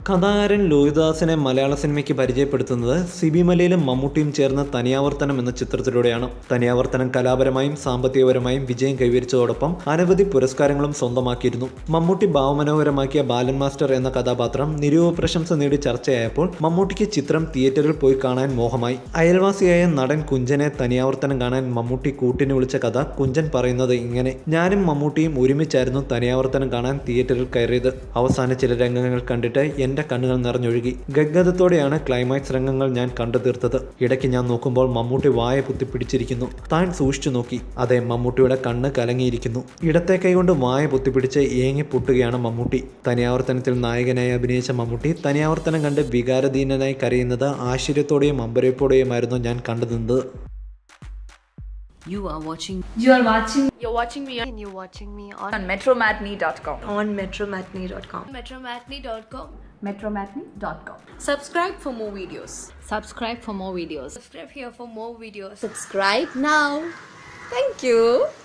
കഥാകാരൻ ലോഹിദാസിനെ മലയാള സിനിമയ്ക്ക് പരിചയപ്പെടുത്തുന്നത് സിബി മലയിലും മമ്മൂട്ടിയും ചേർന്ന് തനിയാവർത്തനം എന്ന ചിത്രത്തിലൂടെയാണ് തനിയാവർത്തനം കലാപരമായും സാമ്പത്തികപരമായും വിജയം കൈവരിച്ചതോടൊപ്പം അനവധി പുരസ്കാരങ്ങളും സ്വന്തമാക്കിയിരുന്നു മമ്മൂട്ടി ഭാവമനോഹരമാക്കിയ ബാലൻ മാസ്റ്റർ എന്ന കഥാപാത്രം നിരൂപ പ്രശംസ നേടി ചർച്ചയായപ്പോൾ മമ്മൂട്ടിക്ക് ചിത്രം തിയേറ്ററിൽ പോയി കാണാൻ മോഹമായി അയൽവാസിയായ നടൻ കുഞ്ചനെ തനിയാവർത്തനം കാണാൻ മമ്മൂട്ടി കൂട്ടിന് വിളിച്ച കഥ കുഞ്ചൻ പറയുന്നത് ഇങ്ങനെ ഞാനും മമ്മൂട്ടിയും ഒരുമിച്ചായിരുന്നു തനിയാവർത്തനം കാണാൻ തിയേറ്ററിൽ കയറിയത് അവസാന ചില രംഗങ്ങൾ കണ്ടിട്ട് എന്റെ കണ്ണുകൾ നിറഞ്ഞൊഴുകി ഗദ്ഗതത്തോടെയാണ് ക്ലൈമാക്സ് രംഗങ്ങൾ ഞാൻ കണ്ടു തീർത്തത് ഇടയ്ക്ക് ഞാൻ നോക്കുമ്പോൾ മമ്മൂട്ടി വായ പൊത്തിപ്പിടിച്ചിരിക്കുന്നു താൻ സൂക്ഷിച്ചു നോക്കി അതെ മമ്മൂട്ടിയുടെ കണ്ണ് കലങ്ങിയിരിക്കുന്നു ഇടത്തെ കൈകൊണ്ട് വായ പൊത്തിപ്പിടിച്ച് ഏങ്ങി പൊട്ടുകയാണ് മമ്മൂട്ടി തനിയാവർത്തനത്തിൽ നായകനായി അഭിനയിച്ച മമ്മൂട്ടി തനിയാവർത്തനം കണ്ട് വികാരധീനനായി കരയുന്നത് ആശ്ചര്യത്തോടെയും അമ്പരപ്പോടെയുമായിരുന്നു ഞാൻ കണ്ടു നിന്നത് You are watching You are watching You're watching me on, and you're watching me on, on metromatney.com. on metromatney.com. metromatney.com. Metromatney.com. Subscribe for more videos. subscribe for more videos. Subscribe here for more videos. Subscribe now. Thank you.